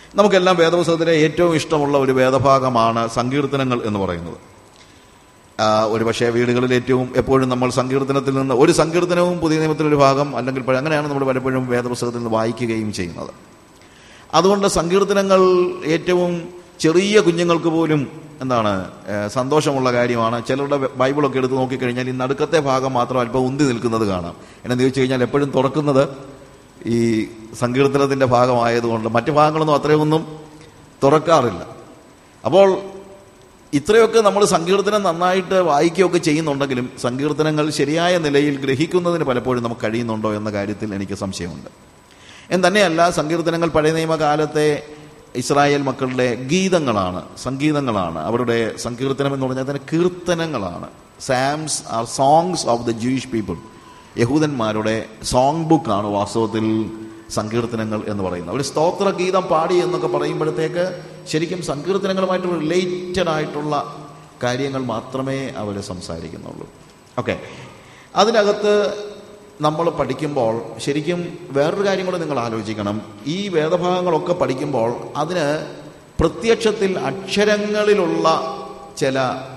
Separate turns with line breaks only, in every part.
നമുക്കെല്ലാം വേദപുസ്തകത്തിലെ ഏറ്റവും ഇഷ്ടമുള്ള ഒരു വേദഭാഗമാണ് സങ്കീർത്തനങ്ങൾ എന്ന് പറയുന്നത് ആ, ഒരു പക്ഷേ വീടുകളിൽ ഏറ്റവും എപ്പോഴും നമ്മൾ സങ്കീർത്തനത്തിൽ നിന്ന് ഒരു സങ്കീർത്തനവും പുതിയ നിയമത്തിലൊരു ഭാഗം അല്ലെങ്കിൽ പഴ- അങ്ങനെയാണ് നമ്മൾ പലപ്പോഴും വേദപുസ്തകത്തിൽ നിന്ന് വായിക്കുകയും ചെയ്യുന്നത് അതുകൊണ്ട് സങ്കീർത്തനങ്ങൾ ഏറ്റവും ചെറിയ കുഞ്ഞുങ്ങൾക്ക് പോലും എന്താണ് ഏഹ്, സന്തോഷമുള്ള കാര്യമാണ് ചിലരുടെ ബൈബിളൊക്കെ എടുത്ത് നോക്കിക്കഴിഞ്ഞാൽ ഈ നടുക്കത്തെ ഭാഗം മാത്രം അല്പം ഉന്തി നിൽക്കുന്നത് കാണാം എന്നു ചോദിച്ചു കഴിഞ്ഞാൽ എപ്പോഴും തുറക്കുന്നത് ഈ സങ്കീർത്തനത്തിന്റെ ഭാഗമായതുകൊണ്ട് മറ്റു ഭാഗങ്ങളൊന്നും അത്രയൊന്നും തുറക്കാറില്ല അപ്പോൾ ഇത്രയൊക്കെ നമ്മൾ സങ്കീർത്തനം നന്നായിട്ട് വായിക്കുകയൊക്കെ ചെയ്യുന്നുണ്ടെങ്കിലും സങ്കീർത്തനങ്ങൾ ശരിയായ നിലയിൽ ഗ്രഹിക്കുന്നതിന് പലപ്പോഴും നമുക്ക് കഴിയുന്നുണ്ടോ എന്ന കാര്യത്തിൽ എനിക്ക് സംശയമുണ്ട് എന്ന് തന്നെയല്ല സങ്കീർത്തനങ്ങൾ പഴയ നിയമകാലത്തെ ഇസ്രായേൽ മക്കളുടെ ഗീതങ്ങളാണ് സംഗീതങ്ങളാണ് അവരുടെ സങ്കീർത്തനം എന്ന് പറഞ്ഞാൽ തന്നെ കീർത്തനങ്ങളാണ് psalms are songs of the Jewish people യഹൂദന്മാരുടെ സോങ് ബുക്കാണ് വാസ്തവത്തിൽ സങ്കീർത്തനങ്ങൾ എന്ന് പറയുന്നത് അവർ സ്തോത്ര ഗീതം പാടി എന്നൊക്കെ പറയുമ്പോഴത്തേക്ക് ശരിക്കും സങ്കീർത്തനങ്ങളുമായിട്ട് റിലേറ്റഡ് ആയിട്ടുള്ള കാര്യങ്ങൾ മാത്രമേ അവർ സംസാരിക്കുന്നുള്ളൂ ഓക്കെ അതിനകത്ത് നമ്മൾ പഠിക്കുമ്പോൾ ശരിക്കും വേറൊരു കാര്യം കൂടെ നിങ്ങൾ ആലോചിക്കണം ഈ വേദഭാഗങ്ങളൊക്കെ പഠിക്കുമ്പോൾ അതിന് പ്രത്യക്ഷത്തിൽ അക്ഷരങ്ങളിലുള്ള ചില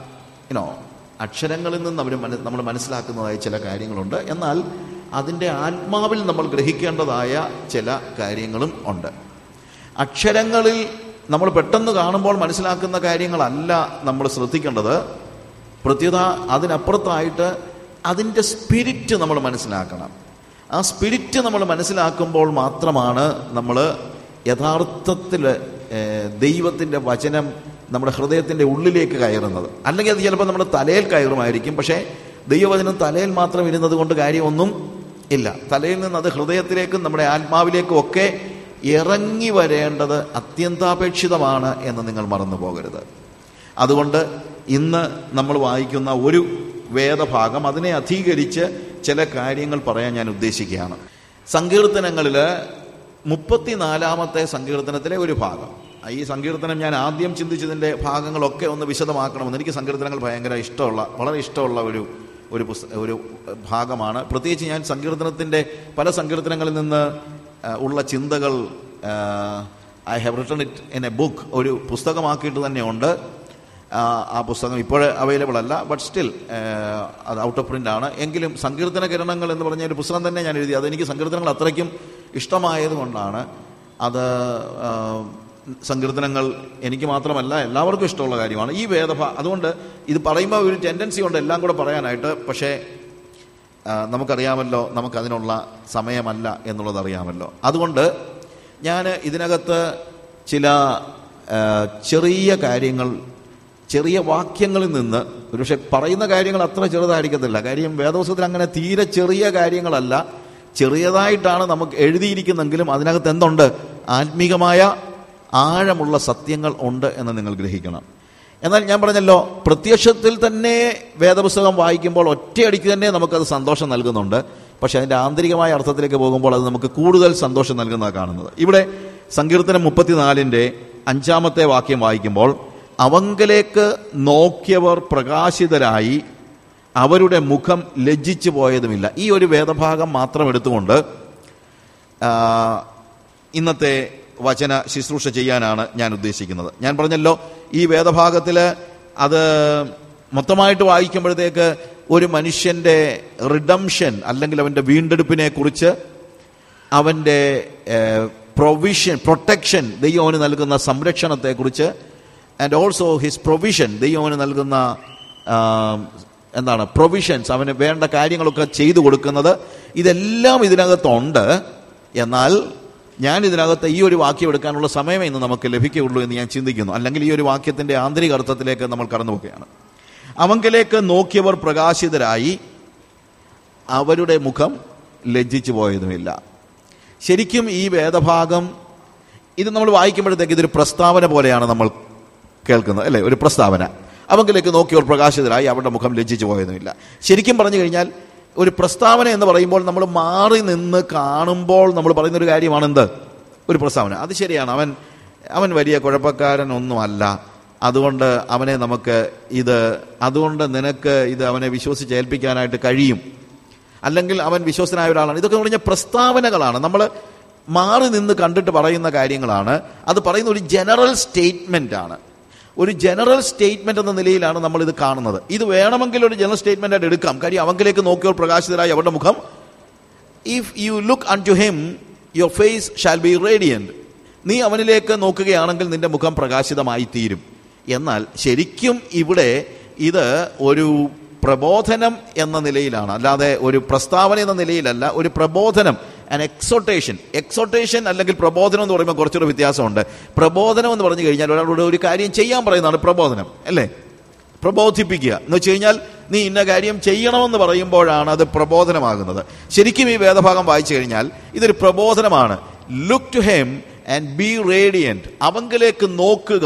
ഇനോ അക്ഷരങ്ങളിൽ നിന്ന് അവർ മന നമ്മൾ മനസ്സിലാക്കുന്നതായ ചില കാര്യങ്ങളുണ്ട് എന്നാൽ അതിൻ്റെ ആത്മാവിൽ നമ്മൾ ഗ്രഹിക്കേണ്ടതായ ചില കാര്യങ്ങളും ഉണ്ട് അക്ഷരങ്ങളിൽ നമ്മൾ പെട്ടെന്ന് കാണുമ്പോൾ മനസ്സിലാക്കുന്ന കാര്യങ്ങളല്ല നമ്മൾ ശ്രദ്ധിക്കേണ്ടത് പ്രത്യുത അതിനപ്പുറത്തായിട്ട് അതിൻ്റെ സ്പിരിറ്റ് നമ്മൾ മനസ്സിലാക്കണം ആ സ്പിരിറ്റ് നമ്മൾ മനസ്സിലാക്കുമ്പോൾ മാത്രമാണ് നമ്മൾ യഥാർത്ഥത്തിൽ ദൈവത്തിൻ്റെ വചനം നമ്മുടെ ഹൃദയത്തിൻ്റെ ഉള്ളിലേക്ക് കയറുന്നത് അല്ലെങ്കിൽ അത് ചിലപ്പോൾ നമ്മുടെ തലയിൽ കയറുമായിരിക്കും പക്ഷേ ദൈവവചനം തലയിൽ മാത്രം ഇരുന്നത് കൊണ്ട് കാര്യമൊന്നും ഇല്ല തലയിൽ നിന്ന് അത് ഹൃദയത്തിലേക്കും നമ്മുടെ ആത്മാവിലേക്കും ഒക്കെ ഇറങ്ങി വരേണ്ടത് അത്യന്താപേക്ഷിതമാണ് എന്ന് നിങ്ങൾ മറന്നു പോകരുത് അതുകൊണ്ട് ഇന്ന് നമ്മൾ വായിക്കുന്ന ഒരു വേദഭാഗം അതിനെ അധീകരിച്ച് ചില കാര്യങ്ങൾ പറയാൻ ഞാൻ ഉദ്ദേശിക്കുകയാണ് സങ്കീർത്തനങ്ങളിൽ മുപ്പത്തിനാലാമത്തെ സങ്കീർത്തനത്തിലെ ഒരു ഭാഗം ഈ സങ്കീർത്തനം ഞാൻ ആദ്യം ചിന്തിച്ചതിൻ്റെ ഭാഗങ്ങളൊക്കെ ഒന്ന് വിശദമാക്കണമെന്ന് എനിക്ക് സങ്കീർത്തനങ്ങൾ ഭയങ്കര ഇഷ്ടമുള്ള വളരെ ഇഷ്ടമുള്ള ഒരു ഒരു പുസ്ത ഒരു ഭാഗമാണ് പ്രത്യേകിച്ച് ഞാൻ സങ്കീർത്തനത്തിൻ്റെ പല സങ്കീർത്തനങ്ങളിൽ നിന്ന് ആ, ഉള്ള ചിന്തകൾ I have written it in a book ഒരു പുസ്തകമാക്കിയിട്ട് തന്നെയുണ്ട് ആ, ആ പുസ്തകം ഇപ്പോൾ അവൈലബിൾ അല്ല ബട്ട് സ്റ്റിൽ അത് ഔട്ട് ഓഫ് പ്രിന്റ് ആണ് എങ്കിലും സങ്കീർത്തന കിരണങ്ങൾ എന്ന് പറഞ്ഞ ഒരു പുസ്തകം തന്നെ ഞാൻ എഴുതി അതെനിക്ക് സങ്കീർത്തനങ്ങൾ അത്രയ്ക്കും ഇഷ്ടമായതുകൊണ്ടാണ് അത് ആ, സങ്കീർത്തനങ്ങൾ എനിക്ക് മാത്രമല്ല എല്ലാവർക്കും ഇഷ്ടമുള്ള കാര്യമാണ് ഈ വേദഭ അതുകൊണ്ട് ഇത് പറയുമ്പോൾ ഒരു ടെൻഡൻസി ഉണ്ട് എല്ലാം കൂടെ പറയാനായിട്ട് പക്ഷേ ആ, നമുക്കറിയാമല്ലോ നമുക്കതിനുള്ള സമയമല്ല എന്നുള്ളത് അറിയാമല്ലോ അതുകൊണ്ട് ഞാൻ ഇതിനകത്ത് ചില ആ, ചെറിയ കാര്യങ്ങൾ ചെറിയ വാക്യങ്ങളിൽ നിന്ന് ഒരുപക്ഷെ പറയുന്ന കാര്യങ്ങൾ അത്ര ചെറുതായിരിക്കത്തില്ല കാര്യം വേദോത്സവത്തിൽ അങ്ങനെ തീരെ ചെറിയ കാര്യങ്ങളല്ല ചെറിയതായിട്ടാണ് നമുക്ക് എഴുതിയിരിക്കുന്നെങ്കിലും അതിനകത്ത് എന്തുണ്ട് ആത്മീകമായ ആഴമുള്ള സത്യങ്ങൾ ഉണ്ട് എന്ന് നിങ്ങൾ ഗ്രഹിക്കണം എന്നാൽ ഞാൻ പറഞ്ഞല്ലോ പ്രത്യക്ഷത്തിൽ തന്നെ വേദപുസ്തകം വായിക്കുമ്പോൾ ഒറ്റയടിക്ക് തന്നെ നമുക്കത് സന്തോഷം നൽകുന്നുണ്ട് പക്ഷെ അതിൻ്റെ ആന്തരികമായ അർത്ഥത്തിലേക്ക് പോകുമ്പോൾ അത് നമുക്ക് കൂടുതൽ സന്തോഷം നൽകുന്നതാണ് കാണുന്നത് ഇവിടെ സങ്കീർത്തനം മുപ്പത്തിനാലിൻ്റെ അഞ്ചാമത്തെ വാക്യം വായിക്കുമ്പോൾ അവങ്കലേക്ക് നോക്കിയവർ പ്രകാശിതരായി അവരുടെ മുഖം ലജ്ജിച്ചു പോയതുമില്ല ഈ ഒരു വേദഭാഗം മാത്രം എടുത്തുകൊണ്ട് ആ, ഇന്നത്തെ വചന ശുശ്രൂഷ ചെയ്യാനാണ് ഞാൻ ഉദ്ദേശിക്കുന്നത് ഞാൻ പറഞ്ഞല്ലോ ഈ വേദഭാഗത്തിൽ അത് മൊത്തമായിട്ട് വായിക്കുമ്പോഴത്തേക്ക് ഒരു മനുഷ്യന്റെ റിഡംഷൻ അല്ലെങ്കിൽ അവന്റെ വീണ്ടെടുപ്പിനെ കുറിച്ച് അവന്റെ പ്രൊവിഷൻ പ്രൊട്ടക്ഷൻ ദൈവം അവന് നൽകുന്ന സംരക്ഷണത്തെക്കുറിച്ച് ആൻഡ് ഓൾസോ ഹിസ് പ്രൊവിഷൻ ദൈവം അവന് നൽകുന്ന ആ, എന്താണ് പ്രൊവിഷൻസ് അവന് വേണ്ട കാര്യങ്ങളൊക്കെ ചെയ്തു കൊടുക്കുന്നത് ഇതെല്ലാം ഇതിനകത്തുണ്ട് എന്നാൽ ഞാൻ ഇതിനകത്ത് ഈ ഒരു വാക്യം എടുക്കാനുള്ള സമയമേ ഇന്ന് നമുക്ക് ലഭിക്കുകയുള്ളൂ എന്ന് ഞാൻ ചിന്തിക്കുന്നു അല്ലെങ്കിൽ ഈ ഒരു വാക്യത്തിന്റെ ആന്തരിക അർത്ഥത്തിലേക്ക് നമ്മൾ കടന്നു പോവുകയാണ് അവങ്കിലേക്ക് നോക്കിയവർ പ്രകാശിതരായി അവരുടെ മുഖം ലജ്ജിച്ചു പോയതുമില്ല ശരിക്കും ഈ വേദഭാഗം ഇത് നമ്മൾ വായിക്കുമ്പോഴത്തേക്ക് ഇതൊരു പ്രസ്താവന പോലെയാണ് നമ്മൾ കേൾക്കുന്നത് അല്ലേ ഒരു പ്രസ്താവന അവങ്കിലേക്ക് നോക്കിയവർ പ്രകാശിതരായി അവരുടെ മുഖം ലജ്ജിച്ചു പോയതുമില്ല ശരിക്കും പറഞ്ഞു കഴിഞ്ഞാൽ ഒരു പ്രസ്താവന എന്ന് പറയുമ്പോൾ നമ്മൾ മാറി നിന്ന് കാണുമ്പോൾ നമ്മൾ പറയുന്ന ഒരു കാര്യമാണ് എന്ത് ഒരു പ്രസ്താവന അത് ശരിയാണ് അവൻ അവൻ വലിയ കുഴപ്പക്കാരനൊന്നുമല്ല അതുകൊണ്ട് അവനെ നമുക്ക് ഇത് അതുകൊണ്ട് നിനക്ക് ഇത് അവനെ വിശ്വസിച്ച് ഏൽപ്പിക്കാനായിട്ട് കഴിയും അല്ലെങ്കിൽ അവൻ വിശ്വസനായ ഒരാളാണ് ഇതൊക്കെ എന്ന് പറഞ്ഞാൽ പ്രസ്താവനകളാണ് നമ്മൾ മാറി നിന്ന് കണ്ടിട്ട് പറയുന്ന കാര്യങ്ങളാണ് അത് പറയുന്ന ഒരു ജനറൽ സ്റ്റേറ്റ്മെന്റ് ആണ് ഒരു ജനറൽ സ്റ്റേറ്റ്മെന്റ് എന്ന നിലയിലാണ് നമ്മൾ ഇത് കാണുന്നത് ഇത് വേണമെങ്കിൽ ഒരു ജനറൽ സ്റ്റേറ്റ്മെന്റ് ആയിട്ട് എടുക്കാം കാര്യം അവങ്കിലേക്ക് നോക്കിയവർ പ്രകാശിതരായി അവരുടെ മുഖം if you look unto him your face shall be radiant നീ അവനിലേക്ക് നോക്കുകയാണെങ്കിൽ നിന്റെ മുഖം പ്രകാശിതമായി തീരും എന്നാൽ ശരിക്കും ഇവിടെ ഇത് ഒരു പ്രബോധനം എന്ന നിലയിലാണ് അല്ലാതെ ഒരു പ്രസ്താവന എന്ന നിലയിലല്ല ഒരു പ്രബോധനം ആൻ എക്സോട്ടേഷൻ എക്സോട്ടേഷൻ അല്ലെങ്കിൽ പ്രബോധനം എന്ന് പറയുമ്പോൾ കുറച്ചുകൂടെ വ്യത്യാസമുണ്ട് പ്രബോധനം എന്ന് പറഞ്ഞു കഴിഞ്ഞാൽ ഒരാളോട് ഒരു കാര്യം ചെയ്യാൻ പറയുന്നതാണ് പ്രബോധനം അല്ലേ പ്രബോധിപ്പിക്കുക എന്ന് വെച്ച് കഴിഞ്ഞാൽ നീ ഇന്ന കാര്യം ചെയ്യണമെന്ന് പറയുമ്പോഴാണ് അത് പ്രബോധനമാകുന്നത് ശരിക്കും ഈ വേദഭാഗം വായിച്ചു കഴിഞ്ഞാൽ ഇതൊരു പ്രബോധനമാണ് look to him and be radiant അവങ്കിലേക്ക് നോക്കുക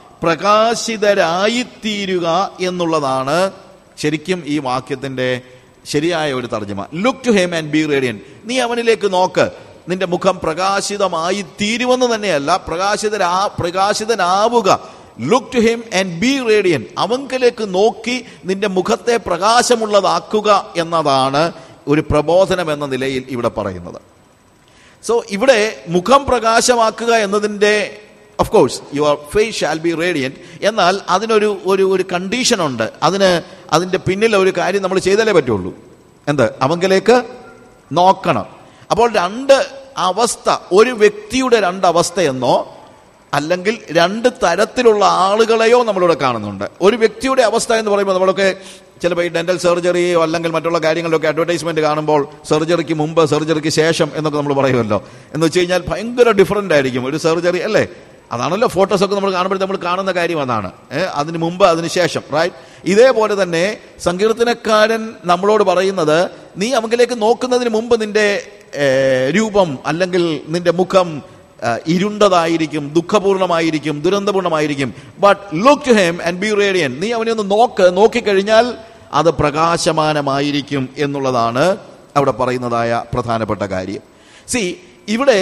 പ്രകാശിതരായിത്തീരുക എന്നുള്ളതാണ് ശരിക്കും ഈ വാക്യത്തിന്റെ ശരിയായ ഒരു തർജ്ജമ look to him and be radiant നീ അവനിലേക്ക് നോക്ക് നിന്റെ മുഖം പ്രകാശിതമായി തീരുമെന്ന് തന്നെയല്ല പ്രകാശിതരാ പ്രകാശിതനാവുക look to him and be radiant അവങ്കിലേക്ക് നോക്കി നിന്റെ മുഖത്തെ പ്രകാശമുള്ളതാക്കുക എന്നതാണ് ഒരു പ്രബോധനം എന്ന നിലയിൽ ഇവിടെ പറയുന്നത് സോ ഇവിടെ മുഖം പ്രകാശമാക്കുക എന്നതിൻ്റെ of course your face shall be radiant എന്നാൽ അതിനൊരു ഒരു ഒരു കണ്ടീഷൻ ഉണ്ട് അതിന് അതിൻ്റെ പിന്നിൽ ഒരു കാര്യം നമ്മൾ ചെയ്താലേ പറ്റുള്ളൂ എന്ത് അവങ്കിലേക്ക് നോക്കണം അപ്പോൾ രണ്ട് അവസ്ഥ ഒരു വ്യക്തിയുടെ രണ്ട് അവസ്ഥയെന്നോ അല്ലെങ്കിൽ രണ്ട് തരത്തിലുള്ള ആളുകളെയോ നമ്മളിവിടെ കാണുന്നുണ്ട് ഒരു വ്യക്തിയുടെ അവസ്ഥ എന്ന് പറയുമ്പോൾ നമ്മളൊക്കെ ചിലപ്പോൾ ഈ ഡെന്റൽ സർജറിയോ അല്ലെങ്കിൽ മറ്റുള്ള കാര്യങ്ങളിലൊക്കെ അഡ്വർടൈസ്മെന്റ് കാണുമ്പോൾ സർജറിക്ക് മുമ്പ് സർജറിക്ക് ശേഷം എന്നൊക്കെ നമ്മൾ പറയുമല്ലോ എന്ന് വെച്ച് കഴിഞ്ഞാൽ ഭയങ്കര ഡിഫറൻ്റ് ആയിരിക്കും ഒരു സർജറി അല്ലേ അതാണല്ലോ ഫോട്ടോസ് ഒക്കെ നമ്മൾ കാണുമ്പോൾ നമ്മൾ കാണുന്ന കാര്യം അതാണ് ഏഹ് അതിന് മുമ്പ് അതിന് ശേഷം റൈറ്റ് ഇതേപോലെ തന്നെ സങ്കീർത്തനക്കാരൻ നമ്മളോട് പറയുന്നത് നീ അവങ്കിലേക്ക് നോക്കുന്നതിന് മുമ്പ് നിന്റെ ഏഹ്, രൂപം അല്ലെങ്കിൽ നിന്റെ മുഖം ആ, ഇരുണ്ടതായിരിക്കും ദുഃഖപൂർണമായിരിക്കും ദുരന്തപൂർണമായിരിക്കും but look to him and be radiant നീ അവനെ ഒന്ന് നോക്ക് നോക്കിക്കഴിഞ്ഞാൽ അത് പ്രകാശമാനമായിരിക്കും എന്നുള്ളതാണ് അവിടെ പറയുന്നതായ പ്രധാനപ്പെട്ട കാര്യം സി ഇവിടെ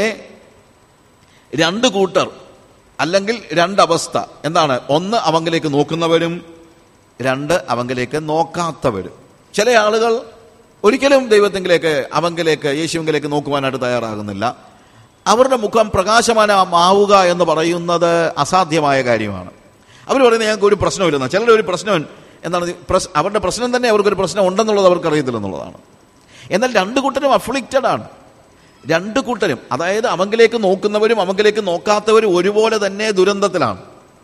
രണ്ട് കൂട്ടർ അല്ലെങ്കിൽ രണ്ടവസ്ഥ എന്താണ് ഒന്ന് അവങ്കിലേക്ക് നോക്കുന്നവരും രണ്ട് അവങ്കിലേക്ക് നോക്കാത്തവരും ചില ആളുകൾ ഒരിക്കലും ദൈവത്തിങ്കിലേക്ക് അവങ്കിലേക്ക് യേശുവിങ്കിലേക്ക് നോക്കുവാനായിട്ട് തയ്യാറാകുന്നില്ല അവരുടെ മുഖം പ്രകാശമാനമാവുക എന്ന് പറയുന്നത് അസാധ്യമായ കാര്യമാണ് അവർ പറയുന്നത് ഞങ്ങൾക്ക് ഒരു പ്രശ്നമില്ലെന്ന ചിലരുടെ ഒരു പ്രശ്നം എന്താണ് പ്രശ്- അവരുടെ പ്രശ്നം തന്നെ അവർക്കൊരു പ്രശ്നം ഉണ്ടെന്നുള്ളത് അവർക്ക് അറിയത്തില്ലെന്നുള്ളതാണ് എന്നാൽ രണ്ട് കൂട്ടരും അഫ്ലിക്റ്റഡ് ആണ് രണ്ട് കൂട്ടരും അതായത് അവങ്കിലേക്ക് നോക്കുന്നവരും അവങ്കിലേക്ക് നോക്കാത്തവരും ഒരുപോലെ തന്നെ ദുരന്തത്തിലാണ്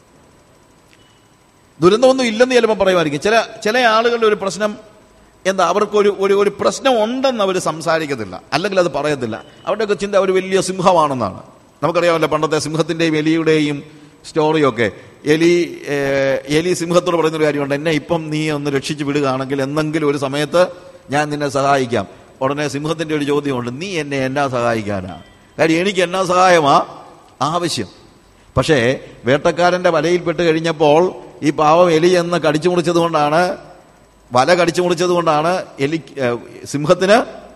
ദുരന്തമൊന്നും ഇല്ലെന്ന് ചിലപ്പോൾ പറയുമായിരിക്കും ചില ചില ആളുകളുടെ ഒരു പ്രശ്നം എന്താ അവർക്കൊരു ഒരു ഒരു പ്രശ്നം ഉണ്ടെന്ന് അവർ സംസാരിക്കത്തില്ല അല്ലെങ്കിൽ അത് പറയത്തില്ല അവരുടെയൊക്കെ ചിന്ത ഒരു വലിയ സിംഹമാണെന്നാണ് നമുക്കറിയാമല്ലോ പണ്ടത്തെ സിംഹത്തിൻ്റെയും എലിയുടെയും സ്റ്റോറിയൊക്കെ എലി ഏഹ്, എലി സിംഹത്തോട് പറയുന്നൊരു കാര്യമുണ്ട് എന്നെ ഇപ്പം നീ ഒന്ന് രക്ഷിച്ചു വിടുകയാണെങ്കിൽ എന്തെങ്കിലും ഒരു സമയത്ത് ഞാൻ നിന്നെ സഹായിക്കാം ഉടനെ സിംഹത്തിന്റെ ഒരു ചോദ്യമുണ്ട് നീ എന്നെ എന്നാ സഹായിക്കാനാ കാര്യം എനിക്ക് എന്നാ സഹായമാ ആവശ്യം പക്ഷേ വേട്ടക്കാരന്റെ വലയിൽപ്പെട്ട് കഴിഞ്ഞപ്പോൾ ഈ പാവം എലി എന്ന് കടിച്ചു മുറിച്ചത് കൊണ്ടാണ് വല കടിച്ചു മുറിച്ചത് കൊണ്ടാണ് എലി ഏഹ്, സിംഹത്തിന്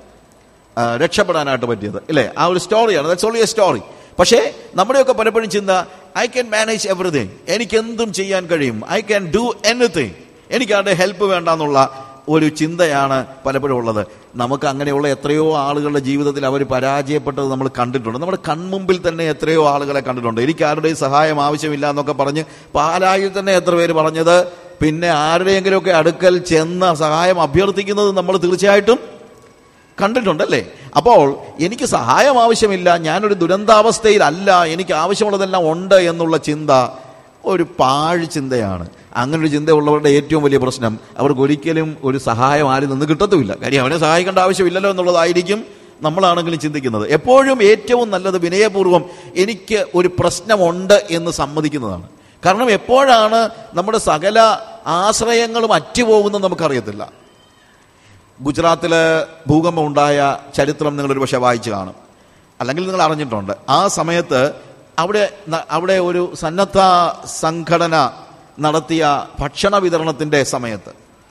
ആ, രക്ഷപ്പെടാനായിട്ട് പറ്റിയത് അല്ലേ ആ ഒരു സ്റ്റോറിയാണ് ദാറ്റ്സ് ഓൺലി എ സ്റ്റോറി പക്ഷേ നമ്മുടെയൊക്കെ പലപ്പോഴും ചിന്ത ഐ ക്യാൻ മാനേജ് എവറിഥിങ് എനിക്ക് എന്തും ചെയ്യാൻ കഴിയും ഐ ക്യാൻ ഡു എനിത്തിങ് എനിക്ക് ആരുടെ ഹെൽപ്പ് വേണ്ട എന്നുള്ള ഒരു ചിന്തയാണ് പലപ്പോഴും ഉള്ളത് നമുക്ക് അങ്ങനെയുള്ള എത്രയോ ആളുകളുടെ ജീവിതത്തിൽ അവർ പരാജയപ്പെട്ടത് നമ്മൾ കണ്ടിട്ടുണ്ട് നമ്മുടെ കൺമുമ്പിൽ തന്നെ എത്രയോ ആളുകളെ കണ്ടിട്ടുണ്ട് എനിക്ക് ആരുടെയും സഹായം ആവശ്യമില്ല എന്നൊക്കെ പറഞ്ഞ് പാലായിൽ തന്നെ എത്ര പേര് പറഞ്ഞത് പിന്നെ ആരുടെയെങ്കിലുമൊക്കെ അടുക്കൽ ചെന്ന് സഹായം അഭ്യർത്ഥിക്കുന്നത് നമ്മൾ തീർച്ചയായിട്ടും കണ്ടിട്ടുണ്ടല്ലേ അപ്പോൾ എനിക്ക് സഹായം ആവശ്യമില്ല ഞാനൊരു ദുരന്താവസ്ഥയിലല്ല എനിക്ക് ആവശ്യമുള്ളതെല്ലാം ഉണ്ട് എന്നുള്ള ചിന്ത ഒരു പാഴ് ചിന്തയാണ് അങ്ങനെ ഒരു ചിന്തയുള്ളവരുടെ ഏറ്റവും വലിയ പ്രശ്നം അവർക്ക് ഒരിക്കലും ഒരു സഹായം ആരിൽ നിന്ന് കിട്ടത്തുമില്ല കാര്യം അവനെ സഹായിക്കേണ്ട ആവശ്യമില്ലല്ലോ എന്നുള്ളതായിരിക്കും നമ്മളാണെങ്കിലും ചിന്തിക്കുന്നത് എപ്പോഴും ഏറ്റവും നല്ലത് വിനയപൂർവ്വം എനിക്ക് ഒരു പ്രശ്നമുണ്ട് എന്ന് സമ്മതിക്കുന്നതാണ് കാരണം എപ്പോഴാണ് നമ്മുടെ സകല ആശ്രയങ്ങളും അറ്റുപോകുന്നത് നമുക്കറിയത്തില്ല ഗുജറാത്തിൽ ഭൂകമ്പം ഉണ്ടായ ചരിത്രം നിങ്ങൾ ഒരു പക്ഷേ വായിച്ചു കാണും അല്ലെങ്കിൽ നിങ്ങൾ അറിഞ്ഞിട്ടുണ്ട് ആ സമയത്ത് അവിടെ ന- അവിടെ ഒരു സന്നദ്ധ സംഘടന നടത്തിയ ഭക്ഷണ വിതരണത്തിന്റെ സമയത്ത്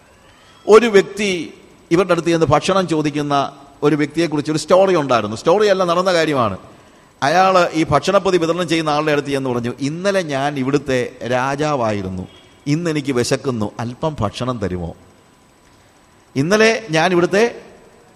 ഒരു വ്യക്തി ഇവരുടെ അടുത്ത് ചെന്ന് ഭക്ഷണം ചോദിക്കുന്ന ഒരു വ്യക്തിയെക്കുറിച്ച് ഒരു സ്റ്റോറി ഉണ്ടായിരുന്നു സ്റ്റോറി അല്ല നടന്ന കാര്യമാണ് അയാൾ ഈ ഭക്ഷണപ്പൊതി വിതരണം ചെയ്യുന്ന ആളുടെ അടുത്ത് ചെന്ന് പറഞ്ഞു ഇന്നലെ ഞാൻ ഇവിടുത്തെ രാജാവായിരുന്നു ഇന്ന് എനിക്ക് വിശക്കുന്നു അല്പം ഭക്ഷണം തരുമോ ഇന്നലെ ഞാൻ ഇവിടുത്തെ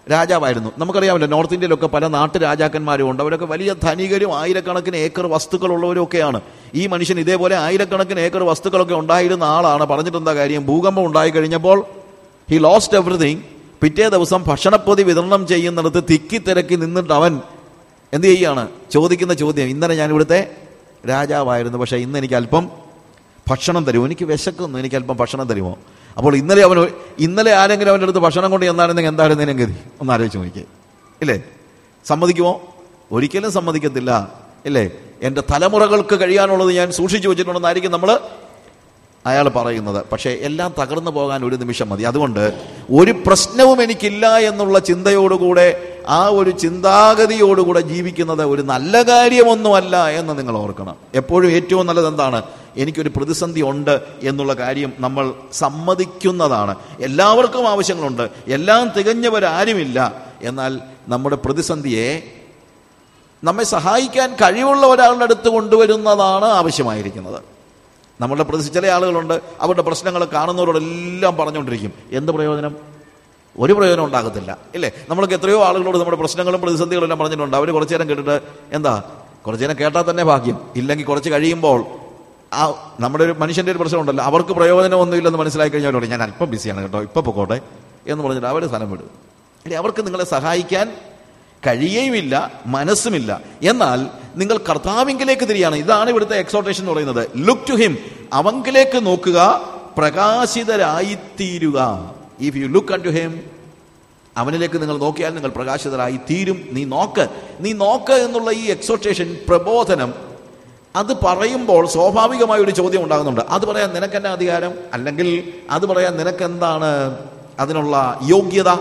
രാജാവായിരുന്നു നമുക്കറിയാമല്ലോ നോർത്ത് ഇന്ത്യയിലൊക്കെ പല നാട്ടു രാജാക്കന്മാരും ഉണ്ട് അവരൊക്കെ വലിയ ധനികരും ആയിരക്കണക്കിന് ഏക്കർ വസ്തുക്കളുള്ളവരും ഒക്കെയാണ് ഈ മനുഷ്യൻ ഇതേപോലെ ആയിരക്കണക്കിന് ഏക്കർ വസ്തുക്കളൊക്കെ ഉണ്ടായിരുന്ന ആളാണ് പറഞ്ഞിട്ട് എന്താ കാര്യം ഭൂകമ്പം ഉണ്ടായി കഴിഞ്ഞപ്പോൾ ഹി ലോസ്റ്റ് എവറിഥിങ് പിറ്റേ ദിവസം ഭക്ഷണപ്പൊതി വിതരണം ചെയ്യുന്നിടത്ത് തിക്കി തിരക്കി നിന്നിട്ട് അവൻ എന്ത് ചെയ്യുകയാണ് ചോദിക്കുന്ന ചോദ്യം ഇന്നലെ ഞാൻ ഇവിടുത്തെ രാജാവായിരുന്നു പക്ഷേ ഇന്ന് എനിക്ക് അല്പം ഭക്ഷണം തരുമോ എനിക്ക് വിശക്കുന്നു എനിക്ക് അല്പം ഭക്ഷണം തരുമോ അപ്പോൾ ഇന്നലെ അവൻ ഒരു- ഇന്നലെ ആരെങ്കിലും അവൻ്റെ അടുത്ത് ഭക്ഷണം കൊണ്ട് ചെന്നായിരുന്നെങ്കിൽ എന്തായിരുന്നു ഇതിനെ ഗതി ഒന്ന് ആലോചിച്ച് നോക്കിയേ ഇല്ലേ സമ്മതിക്കുമോ ഒരിക്കലും സമ്മതിക്കത്തില്ല ഇല്ലേ എൻ്റെ തലമുറകൾക്ക് കഴിയാനുള്ളത് ഞാൻ സൂക്ഷിച്ചു വെച്ചിട്ടുണ്ടെന്നായിരിക്കും നമ്മൾ അയാൾ പറയുന്നത് പക്ഷേ എല്ലാം തകർന്നു പോകാൻ ഒരു നിമിഷം മതി അതുകൊണ്ട് ഒരു പ്രശ്നവും എനിക്കില്ല എന്നുള്ള ചിന്തയോടുകൂടെ ആ ഒരു ചിന്താഗതിയോടുകൂടെ ജീവിക്കുന്നത് ഒരു നല്ല കാര്യമൊന്നുമല്ല എന്ന് നിങ്ങൾ ഓർക്കണം എപ്പോഴും ഏറ്റവും നല്ലത് എന്താണ് എനിക്കൊരു പ്രതിസന്ധി ഉണ്ട് എന്നുള്ള കാര്യം നമ്മൾ സമ്മതിക്കുന്നതാണ് എല്ലാവർക്കും ആവശ്യങ്ങളുണ്ട് എല്ലാം തികഞ്ഞവരാരുമില്ല എന്നാൽ നമ്മുടെ പ്രതിസന്ധിയെ നമ്മെ സഹായിക്കാൻ കഴിവുള്ള ഒരാളുടെ അടുത്ത് കൊണ്ടുവരുന്നതാണ് ആവശ്യമായിരിക്കുന്നത് നമ്മളുടെ പ്രതി ചില ആളുകളുണ്ട് അവരുടെ പ്രശ്നങ്ങൾ കാണുന്നവരോടെല്ലാം പറഞ്ഞുകൊണ്ടിരിക്കും എന്ത് പ്രയോജനം ഒരു പ്രയോജനം ഉണ്ടാകത്തില്ല ഇല്ലേ നമ്മൾക്ക് എത്രയോ ആളുകളോട് നമ്മുടെ പ്രശ്നങ്ങളും പ്രതിസന്ധികളും എല്ലാം പറഞ്ഞിട്ടുണ്ട് അവർ കുറച്ചു നേരം കേട്ടിട്ട് എന്താ കുറച്ചു നേരം കേട്ടാൽ തന്നെ ഭാഗ്യം ഇല്ലെങ്കിൽ കുറച്ച് കഴിയുമ്പോൾ ആ നമ്മുടെ ഒരു മനുഷ്യന്റെ ഒരു പ്രശ്നമുണ്ടല്ലോ അവർക്ക് പ്രയോജനമൊന്നുമില്ലെന്ന് മനസ്സിലാക്കി കഴിഞ്ഞാൽ അവരോട് ഞാൻ അല്പം ബിസിയാണ് കേട്ടോ ഇപ്പൊ പൊക്കോട്ടെ എന്ന് പറഞ്ഞിട്ട് അവർ സ്ഥലം വിടും ഇനി അവർക്ക് നിങ്ങളെ സഹായിക്കാൻ കഴിയുകയുമില്ല മനസ്സുമില്ല എന്നാൽ നിങ്ങൾ കർത്താവിങ്കിലേക്ക് തിരിയാണ് ഇതാണ് ഇവിടുത്തെ എക്സോട്ടേഷൻ എന്ന് പറയുന്നത് ലുക്ക് ടു ഹിം അവങ്കിലേക്ക് നോക്കുക പ്രകാശിതരായിത്തീരുക if you look unto him അവനിലേക്ക് നിങ്ങൾ നോക്കിയാൽ നിങ്ങൾ പ്രകാശിതരായി തീരും നീ നോക്ക് നീ നോക്ക് എന്നുള്ള ഈ എക്സോട്ടേഷൻ പ്രബോധനം അത് പറയുമ്പോൾ സ്വാഭാവികമായ ഒരു ചോദ്യം ഉണ്ടാകുന്നുണ്ട് അത് പറയാൻ നിനക്കെന്നെ അധികാരം അല്ലെങ്കിൽ അത് പറയാൻ നിനക്കെന്താണ് അതിനുള്ള യോഗ്യത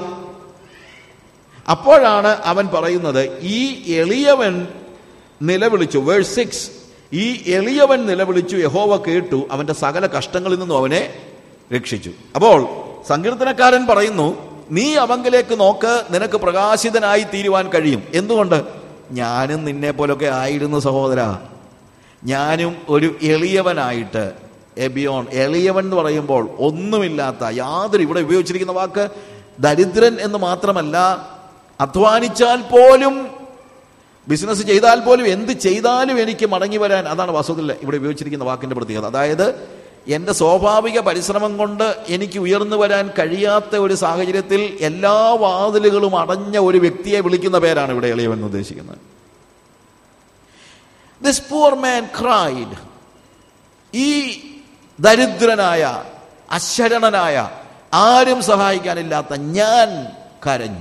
അപ്പോഴാണ് അവൻ പറയുന്നത് ഈ എളിയവൻ നിലവിളിച്ചു വേഴ്സ് സിക്സ് ഈ എളിയവൻ നിലവിളിച്ചു യഹോവ കേട്ടു അവന്റെ സകല കഷ്ടങ്ങളിൽ നിന്നും അവനെ രക്ഷിച്ചു അപ്പോൾ സങ്കീർത്തനക്കാരൻ പറയുന്നു നീ അവങ്കിലേക്ക് നോക്ക് നിനക്ക് പ്രകാശിതനായി തീരുവാൻ കഴിയും എന്തുകൊണ്ട് ഞാനും നിന്നെ പോലൊക്കെ ആയിരുന്നു സഹോദര ഞാനും ഒരു എളിയവനായിട്ട് എബിയോൺ എളിയവൻ എന്ന് പറയുമ്പോൾ ഒന്നുമില്ലാത്ത യാതൊരു ഇവിടെ ഉപയോഗിച്ചിരിക്കുന്ന വാക്ക് ദരിദ്രൻ എന്ന് മാത്രമല്ല അധ്വാനിച്ചാൽ പോലും ബിസിനസ് ചെയ്താൽ പോലും എന്ത് ചെയ്താലും എനിക്ക് മടങ്ങി വരാൻ അതാണ് വാസ്തവത്തിൽ ഇവിടെ ഉപയോഗിച്ചിരിക്കുന്ന വാക്കിന്റെ പ്രത്യേകത അതായത് എൻ്റെ സ്വാഭാവിക പരിശ്രമം കൊണ്ട് എനിക്ക് ഉയർന്നു വരാൻ കഴിയാത്ത ഒരു സാഹചര്യത്തിൽ എല്ലാ വാതിലുകളും അടഞ്ഞ ഒരു വ്യക്തിയെ വിളിക്കുന്ന പേരാണ് ഇവിടെ എളിയവൻ എന്ന് ഉദ്ദേശിക്കുന്നത് ദിസ് പൂർ മാൻ ക്രൈഡ് ഈ ദരിദ്രനായ അശരണനായ ആരും സഹായിക്കാനില്ലാത്ത ഞാൻ കരഞ്ഞു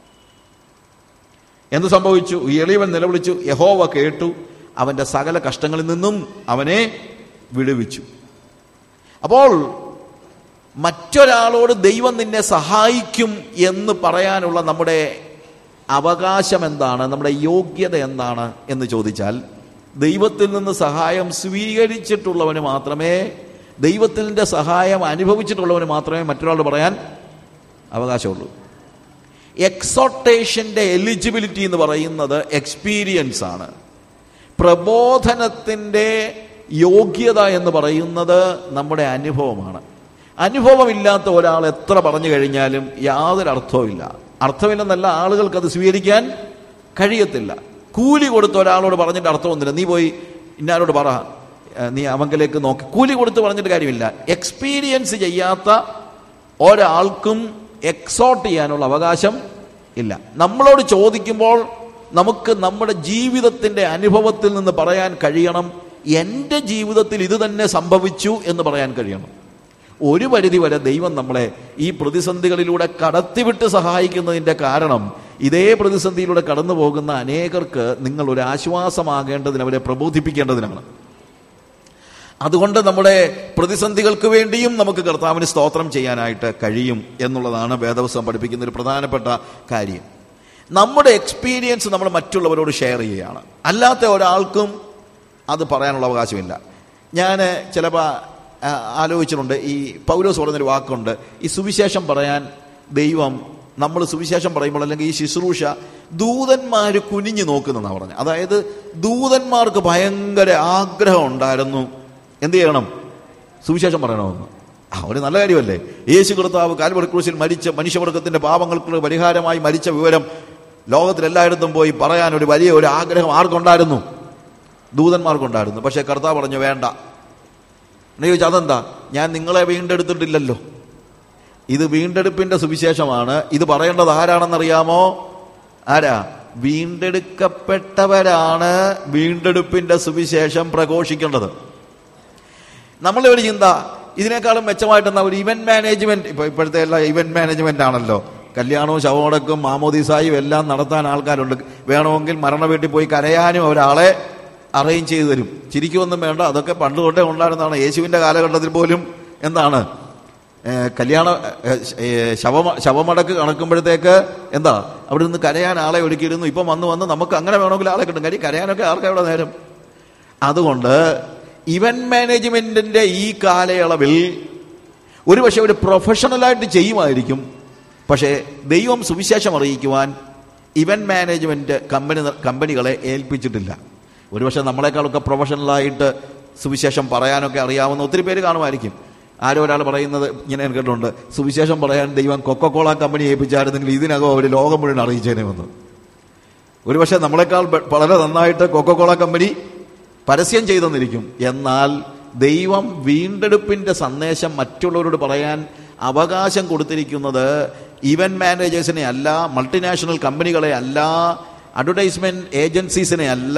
എന്ത് സംഭവിച്ചു ഈ എളിയവൻ നിലവിളിച്ചു യഹോവ കേട്ടു അവന്റെ സകല കഷ്ടങ്ങളിൽ നിന്നും അവനെ വിടുവിച്ചു അപ്പോൾ മറ്റൊരാളോട് ദൈവം നിന്നെ സഹായിക്കും എന്ന് പറയാനുള്ള നമ്മുടെ അവകാശം എന്താണ് നമ്മുടെ യോഗ്യത എന്താണ് എന്ന് ചോദിച്ചാൽ ദൈവത്തിൽ നിന്ന് സഹായം സ്വീകരിച്ചിട്ടുള്ളവന് മാത്രമേ ദൈവത്തിൻ്റെ സഹായം അനുഭവിച്ചിട്ടുള്ളവന് മാത്രമേ മറ്റൊരാളോട് പറയാൻ അവകാശമുള്ളൂ എക്സോട്ടേഷന്റെ എലിജിബിലിറ്റി എന്ന് പറയുന്നത് എക്സ്പീരിയൻസ് ആണ് പ്രബോധനത്തിൻ്റെ യോഗ്യത എന്ന് പറയുന്നത് നമ്മുടെ അനുഭവമാണ് അനുഭവമില്ലാത്ത ഒരാൾ എത്ര പറഞ്ഞു കഴിഞ്ഞാലും യാതൊരു അർത്ഥവുമില്ല അർത്ഥമില്ലെന്നല്ല ആളുകൾക്ക് അത് സ്വീകരിക്കാൻ കഴിയത്തില്ല കൂലി കൊടുത്ത ഒരാളോട് പറഞ്ഞിട്ട് അർത്ഥമൊന്നുമില്ല നീ പോയി ഇന്നാരോട് പറ ഏഹ് നീ അവങ്കിലേക്ക് നോക്കി കൂലി കൊടുത്ത് പറഞ്ഞിട്ട് കാര്യമില്ല എക്സ്പീരിയൻസ് ചെയ്യാത്ത ഒരാൾക്കും എക്സോട്ട് ചെയ്യാനുള്ള അവകാശം ഇല്ല നമ്മളോട് ചോദിക്കുമ്പോൾ നമുക്ക് നമ്മുടെ ജീവിതത്തിന്റെ അനുഭവത്തിൽ നിന്ന് പറയാൻ കഴിയണം എൻ്റെ ജീവിതത്തിൽ ഇത് തന്നെ സംഭവിച്ചു എന്ന് പറയാൻ കഴിയണം ഒരു പരിധി വരെ ദൈവം നമ്മളെ ഈ പ്രതിസന്ധികളിലൂടെ കടത്തിവിട്ട് സഹായിക്കുന്നതിൻ്റെ കാരണം ഇതേ പ്രതിസന്ധിയിലൂടെ കടന്നു പോകുന്ന അനേകർക്ക് നിങ്ങൾ ഒരു ആശ്വാസമാകേണ്ടതിന് അവരെ പ്രബോധിപ്പിക്കേണ്ടതിനാണ് അതുകൊണ്ട് നമ്മുടെ പ്രതിസന്ധികൾക്ക് വേണ്ടിയും നമുക്ക് കർത്താവിന് സ്തോത്രം ചെയ്യാനായിട്ട് കഴിയും എന്നുള്ളതാണ് വേദവസ്വം പഠിപ്പിക്കുന്ന ഒരു പ്രധാനപ്പെട്ട കാര്യം നമ്മുടെ എക്സ്പീരിയൻസ് നമ്മൾ മറ്റുള്ളവരോട് ഷെയർ ചെയ്യുകയാണ് അല്ലാത്ത ഒരാൾക്കും അത് പറയാനുള്ള അവകാശമില്ല ഞാൻ ചിലപ്പോൾ ആലോചിച്ചിട്ടുണ്ട് ഈ പൗലോസ് പറയുന്നൊരു വാക്കുണ്ട് ഈ സുവിശേഷം പറയാൻ ദൈവം നമ്മൾ സുവിശേഷം പറയുമ്പോൾ അല്ലെങ്കിൽ ഈ ശുശ്രൂഷ ദൂതന്മാർ കുനിഞ്ഞു നോക്കുന്നതാണ് പറഞ്ഞത് അതായത് ദൂതന്മാർക്ക് ഭയങ്കര ആഗ്രഹം ഉണ്ടായിരുന്നു എന്ത് ചെയ്യണം സുവിശേഷം പറയണമെന്ന് ആ ഒരു നല്ല കാര്യമല്ലേ യേശു കർത്താവ് കാൽവറി ക്രൂശിൽ മരിച്ച മനുഷ്യവർഗത്തിന്റെ പാപങ്ങൾക്ക് പരിഹാരമായി മരിച്ച വിവരം ലോകത്തിലെല്ലായിടത്തും പോയി പറയാൻ ഒരു വലിയ ഒരു ആഗ്രഹം ആർക്കുണ്ടായിരുന്നു ദൂതന്മാർക്കുണ്ടായിരുന്നു പക്ഷേ കർത്താവ് പറഞ്ഞു വേണ്ട എന്ന് ചോദിച്ചാൽ അതെന്താ ഞാൻ നിങ്ങളെ വീണ്ടെടുത്തിട്ടില്ലല്ലോ ഇത് വീണ്ടെടുപ്പിന്റെ സുവിശേഷമാണ് ഇത് പറയേണ്ടത് ആരാണെന്നറിയാമോ ആരാ വീണ്ടെടുക്കപ്പെട്ടവരാണ് വീണ്ടെടുപ്പിന്റെ സുവിശേഷം പ്രഘോഷിക്കേണ്ടത് നമ്മളുടെ ഒരു ചിന്ത ഇതിനേക്കാളും മെച്ചമായിട്ട് എന്താ ഒരു ഇവന്റ് മാനേജ്മെന്റ് ഇപ്പൊ ഇപ്പോഴത്തെ എല്ലാ ഇവന്റ് മാനേജ്മെന്റ് ആണല്ലോ കല്യാണവും ശവമടക്കും മാമോദിസായും എല്ലാം നടത്താൻ ആൾക്കാരുണ്ട് വേണമെങ്കിൽ മരണ വീട്ടിൽ പോയി കരയാനും ഒരാളെ അറേഞ്ച് ചെയ്തു തരും ചിരിക്കുമൊന്നും വേണ്ട അതൊക്കെ പണ്ട് തൊട്ടേ ഉണ്ടായിരുന്നതാണ് യേശുവിന്റെ കാലഘട്ടത്തിൽ പോലും എന്താണ് ഏഹ് കല്യാണ ഏഹ് ഏഹ് ശവമ ശവമടക്ക് കണക്കുമ്പോഴത്തേക്ക് എന്താ അവിടെ നിന്ന് കരയാൻ ആളെ ഒരുക്കിയിരുന്നു ഇപ്പം വന്ന് വന്ന് നമുക്ക് അങ്ങനെ വേണമെങ്കിൽ ആളെ കിട്ടും കാര്യം കരയാനൊക്കെ ആർക്കാ ഇവിടെ നേരം അതുകൊണ്ട് ഇവന്റ് മാനേജ്മെന്റിന്റെ ഈ കാലയളവിൽ ഒരു പക്ഷെ ഒരു പ്രൊഫഷണലായിട്ട് ചെയ്യുമായിരിക്കും പക്ഷേ ദൈവം സുവിശേഷം അറിയിക്കുവാൻ ഇവന്റ് മാനേജ്മെന്റ് കമ്പനി കമ്പനികളെ ഏൽപ്പിച്ചിട്ടില്ല ഒരുപക്ഷെ നമ്മളെക്കാളൊക്കെ പ്രൊഫഷണലായിട്ട് സുവിശേഷം പറയാനൊക്കെ അറിയാവുന്ന ഒത്തിരി പേര് കാണുമായിരിക്കും ആരോ ഒരാൾ പറയുന്നത് ഇങ്ങനെ ഞാൻ കേട്ടിട്ടുണ്ട് സുവിശേഷം പറയാൻ ദൈവം കൊക്കക്കോള കമ്പനി ഏൽപ്പിച്ചായിരുന്നെങ്കിൽ ഇതിനകം അവർ ലോകം മുഴുവൻ അറിയിച്ചേനെ വന്നു ഒരുപക്ഷെ നമ്മളെക്കാൾ ബ- വളരെ നന്നായിട്ട് കൊക്കക്കോള കമ്പനി പരസ്യം ചെയ്തെന്നിരിക്കും എന്നാൽ ദൈവം വീണ്ടെടുപ്പിന്റെ സന്ദേശം മറ്റുള്ളവരോട് പറയാൻ അവകാശം കൊടുത്തിരിക്കുന്നത് ഇവന്റ് മാനേജേഴ്സിനെ അല്ല മൾട്ടിനാഷണൽ കമ്പനികളെ അല്ല അഡ്വർടൈസ്മെന്റ് ഏജൻസീസിനെ അല്ല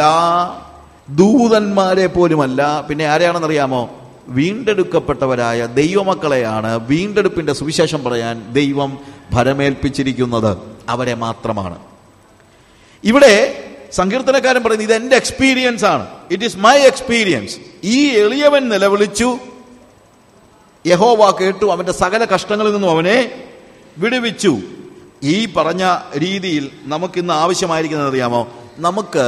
ദൂതന്മാരെ പോലുമല്ല പിന്നെ ആരെയാണെന്നറിയാമോ വീണ്ടെടുക്കപ്പെട്ടവരായ ദൈവമക്കളെയാണ് വീണ്ടെടുപ്പിന്റെ സുവിശേഷം പറയാൻ ദൈവം ഭരമേൽപ്പിച്ചിരിക്കുന്നത് അവരെ മാത്രമാണ് ഇവിടെ സങ്കീർത്തനക്കാരൻ പറയുന്നത് ഇത് എന്റെ എക്സ്പീരിയൻസ് ആണ് ഇറ്റ് ഈസ് മൈ എക്സ്പീരിയൻസ് ഈ എളിയവൻ നിലവിളിച്ചു യഹോവ കേട്ടു അവന്റെ സകല കഷ്ടങ്ങളിൽ നിന്നും അവനെ വിടുവിച്ചു ഈ പറഞ്ഞ രീതിയിൽ നമുക്കിന്ന് ആവശ്യമായിരിക്കുന്നത് അറിയാമോ നമുക്ക്